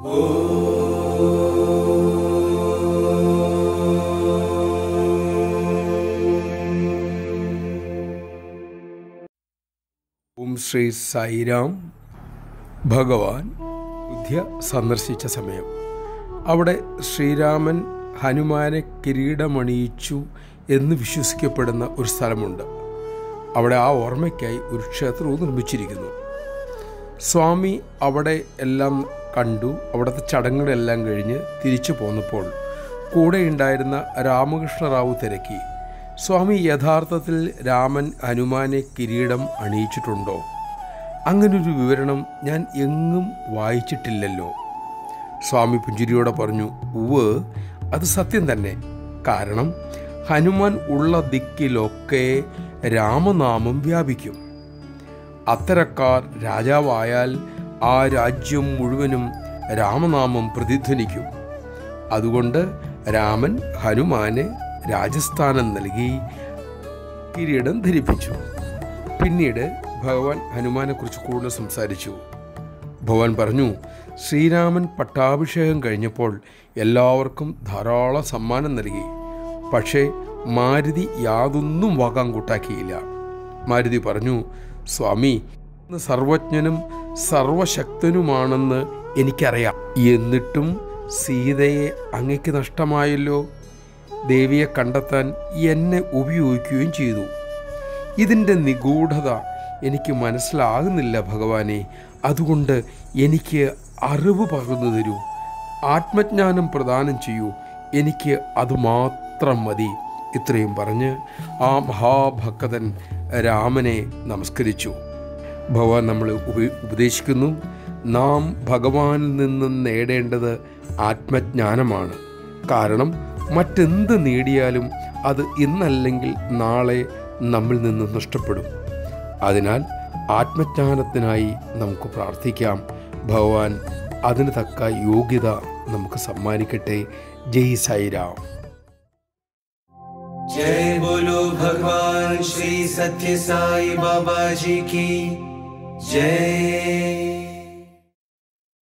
ഓം ശ്രീ സായിരാം ഭഗവാൻ ബുദ്ധ്യ സന്ദർശിച്ച സമയം അവിടെ ശ്രീരാമൻ ഹനുമാനെ കിരീടമണിയിച്ചു എന്ന് വിശ്വസിക്കപ്പെടുന്ന ഒരു സ്ഥലമുണ്ട് അവിടെ ആ ഓർമ്മയ്ക്കായി ഒരു ക്ഷേത്രവും നിർമ്മിച്ചിരിക്കുന്നു സ്വാമി അവിടെ എല്ലാം കണ്ടു അവിടുത്തെ ചടങ്ങുകളെല്ലാം കഴിഞ്ഞ് തിരിച്ചു പോന്നപ്പോൾ കൂടെ ഉണ്ടായിരുന്ന രാമകൃഷ്ണ റാവു തിരക്കി സ്വാമി യഥാർത്ഥത്തിൽ രാമൻ ഹനുമാനെ കിരീടം അണിയിച്ചിട്ടുണ്ടോ അങ്ങനൊരു വിവരണം ഞാൻ എങ്ങും വായിച്ചിട്ടില്ലല്ലോ സ്വാമി പുഞ്ചിരിയോടെ പറഞ്ഞു ഉവ് അത് സത്യം തന്നെ കാരണം ഹനുമാൻ ഉള്ള ദിക്കിലൊക്കെ രാമനാമം വ്യാപിക്കും അത്തരക്കാർ രാജാവായാൽ ആ രാജ്യം മുഴുവനും രാമനാമം പ്രതിധ്വനിക്കും അതുകൊണ്ട് രാമൻ ഹനുമാന് രാജസ്ഥാനം നൽകി കിരീടം ധരിപ്പിച്ചു പിന്നീട് ഭഗവാൻ ഹനുമാനെക്കുറിച്ച് കൂടുതൽ സംസാരിച്ചു ഭഗവാൻ പറഞ്ഞു ശ്രീരാമൻ പട്ടാഭിഷേകം കഴിഞ്ഞപ്പോൾ എല്ലാവർക്കും ധാരാളം സമ്മാനം നൽകി പക്ഷേ മാരുതി യാതൊന്നും വാങ്ങാൻ കൂട്ടാക്കിയില്ല മാരുതി പറഞ്ഞു സ്വാമി അങ്ങ് സർവജ്ഞനും സർവശക്തനുമാണെന്ന് എനിക്കറിയാം എന്നിട്ടും സീതയെ അങ്ങയ്ക്ക് നഷ്ടമായല്ലോ ദേവിയെ കണ്ടെത്താൻ എന്നെ ഉപയോഗിക്കുകയും ചെയ്തു ഇതിൻ്റെ നിഗൂഢത എനിക്ക് മനസ്സിലാകുന്നില്ല ഭഗവാനെ അതുകൊണ്ട് എനിക്ക് അറിവ് പകർന്നു തരൂ ആത്മജ്ഞാനം പ്രദാനം ചെയ്യൂ എനിക്ക് അതുമാത്രം മതി ഇത്രയും പറഞ്ഞ് ആ മഹാഭക്തൻ രാമനെ നമസ്കരിച്ചു ഭഗവാൻ നമ്മൾ ഉപ ഉപദേശിക്കുന്നു നാം ഭഗവാനിൽ നിന്നും നേടേണ്ടത് ആത്മജ്ഞാനമാണ് കാരണം മറ്റെന്ത് നേടിയാലും അത് ഇന്നല്ലെങ്കിൽ നാളെ നമ്മിൽ നിന്ന് നഷ്ടപ്പെടും അതിനാൽ ആത്മജ്ഞാനത്തിനായി നമുക്ക് പ്രാർത്ഥിക്കാം ഭഗവാൻ അതിന് തക്ക യോഗ്യത നമുക്ക് സമ്മാനിക്കട്ടെ ജയ് സായിരാം जय बोलो भगवान श्री सत्य साई बाबा जी की जय